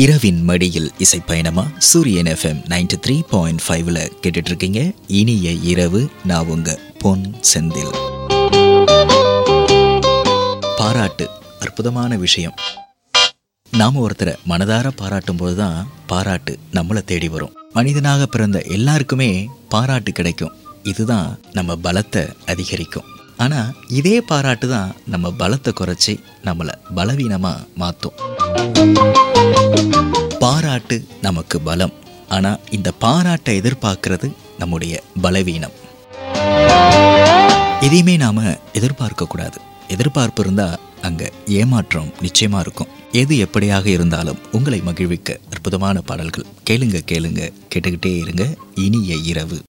இரவின் மடியில் இசைப்பயணமா சூரியன் எஃப்எம் நைன்டி த்ரீ பாயிண்ட் ஃபைவ்ல கேட்டுட்டு இருக்கீங்க இனிய இரவு நான் உங்க பொன் செந்தில் பாராட்டு அற்புதமான விஷயம் நாம ஒருத்தரை மனதார பாராட்டும் போதுதான் பாராட்டு நம்மளை தேடி வரும் மனிதனாக பிறந்த எல்லாருக்குமே பாராட்டு கிடைக்கும் இதுதான் நம்ம பலத்தை அதிகரிக்கும் ஆனா இதே பாராட்டு தான் நம்ம பலத்தை குறைச்சி நம்மளை பலவீனமா மாற்றும் பாராட்டு நமக்கு பலம் ஆனா இந்த பாராட்டை எதிர்பார்க்கிறது நம்முடைய பலவீனம் எதையுமே நாம எதிர்பார்க்க கூடாது எதிர்பார்ப்பு இருந்தா அங்க ஏமாற்றம் நிச்சயமா இருக்கும் எது எப்படியாக இருந்தாலும் உங்களை மகிழ்விக்க அற்புதமான பாடல்கள் கேளுங்க கேளுங்க கேட்டுக்கிட்டே இருங்க இனிய இரவு